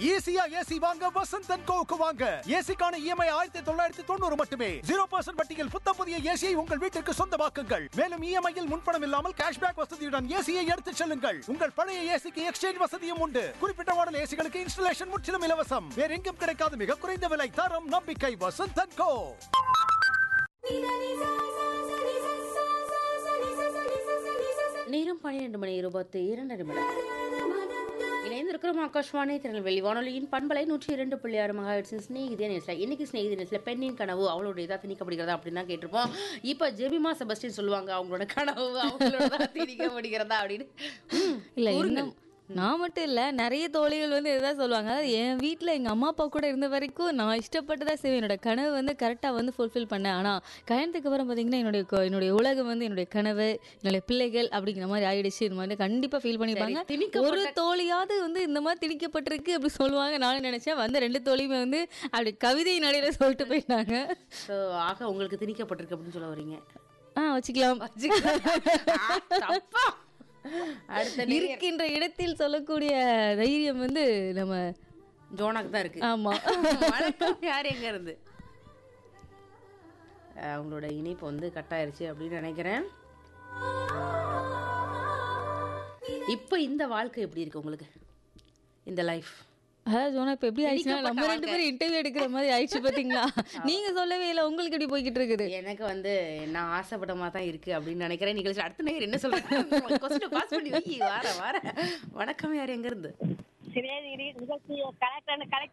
ஈஸியா ஏசி வாங்க வசந்த் அண்ட் கோவுக்கு வாங்க ஏசிக்கான இஎம்ஐ ஆயிரத்தி தொள்ளாயிரத்தி தொண்ணூறு மட்டுமே ஜீரோ பர்சன்ட் வட்டியில் புத்த புதிய ஏசியை உங்கள் வீட்டிற்கு சொந்தமாக்குங்கள் மேலும் இஎம்ஐயில் முன்பணம் இல்லாமல் கேஷ்பேக் வசதியுடன் ஏசியை எடுத்துச் செல்லுங்கள் உங்கள் பழைய ஏசிக்கு எக்ஸ்சேஞ்ச் வசதியும் உண்டு குறிப்பிட்ட மாடல் ஏசிகளுக்கு இன்ஸ்டலேஷன் முற்றிலும் இலவசம் வேற எங்கும் கிடைக்காத மிக குறைந்த விலை தரம் நம்பிக்கை வசந்த் அண்ட் கோ நேரம் பன்னிரெண்டு மணி இருபத்தி இரண்டு நிமிடம் இணைந்திருக்கிறோம் ஆகாஷ்வாணி திருநெல்வேலி வானொலியின் பண்பலை நூற்றி இரண்டு புள்ளி ஆறு மகாஹெட்ஸின் ஸ்நேகிதே நேசில் இன்னைக்கு ஸ்நேகிதே நேசில் பெண்ணின் கனவு அவளோட இதாக திணிக்கப்படுகிறதா அப்படின்னு தான் கேட்டிருப்போம் இப்போ ஜெபிமா செபஸ்டின் சொல்லுவாங்க அவங்களோட கனவு அவங்களோட தான் திணிக்கப்படுகிறதா அப்படின்னு ம், இல்ல கூறுங்கள். இன்னும் நான் மட்டும் இல்ல நிறைய தோழிகள் வந்து இதுதான் சொல்லுவாங்க அதாவது என் வீட்ல எங்க அம்மா அப்பா கூட இருந்த வரைக்கும் நான் இஷ்டப்பட்டு செய்வேன் என்னோட கனவு வந்து கரெக்டா வந்து ஃபுல்ஃபில் பண்ணேன் ஆனா கல்யாணத்துக்கு அப்புறம் பாத்தீங்கன்னா என்னுடைய கொ- என்னுடைய உலகம் வந்து என்னுடைய கனவு என்னுடைய பிள்ளைகள் அப்படிங்கிற மாதிரி ஆயிடுச்சு இந்த மாதிரி கண்டிப்பா ஃபீல் பண்ணிப்பாங்க சரி, திணிக்கப்பட்ட- ஒரு தோழியாவது வந்து இந்த மாதிரி திணிக்கப்பட்டிருக்கு அப்படி சொல்லுவாங்க நானும் நினைச்சேன் வந்த ரெண்டு தோழியுமே வந்து அப்படி கவிதை நடையில சொல்லிட்டு போயிட்டாங்க ஸோ ஆக உங்களுக்கு திணிக்கப்பட்டிருக்கு அப்படின்னு சொல்ல வரீங்க ஆ வச்சுக்கலாம் ஆ, தப்பா அடுத்த நேயர் இருக்கின்ற இடத்தில் சொல்லக்கூடிய தைரியம் வந்து நம்ம ஜோனாக்கு தான் இருக்கு ஆமா வணக்கம் யார் எங்க இருந்து அஹ் அவங்களோட இணைப்பு வந்து கட் ஆயிருச்சு அப்படின்னு நினைக்கிறேன் இப்போ இந்த வாழ்க்கை எப்படி இருக்கு உங்களுக்கு இந்த லைஃப் அதாவது ஜோனா இப்ப எப்படி ஆயிடுச்சுன்னா திணிக்கப்பட்ட நம்ம ரெண்டு வாழ்க்கை. பேரும் இன்டர்வியூ எடுக்கிற மாதிரி ஆயிடுச்சு பாத்தீங்களா நீங்க சொல்லவே இல்லை உங்களுக்கு எப்படி போய்கிட்டு இருக்குது எனக்கு வந்து நான் ஆசைப்பட்ட மாதிரி தான் இருக்கு அப்படின்னு நினைக்கிறேன் நிகழ்ச்சி அடுத்த நேரம் என்ன சொல்றேன் கொஸ்டின் பாஸ் பண்ணி வை வார வார வணக்கம் யார் எங்க இருந்து சிவகங்கை நிகழ்ச்சி கலெக்டர் கலெக்ட்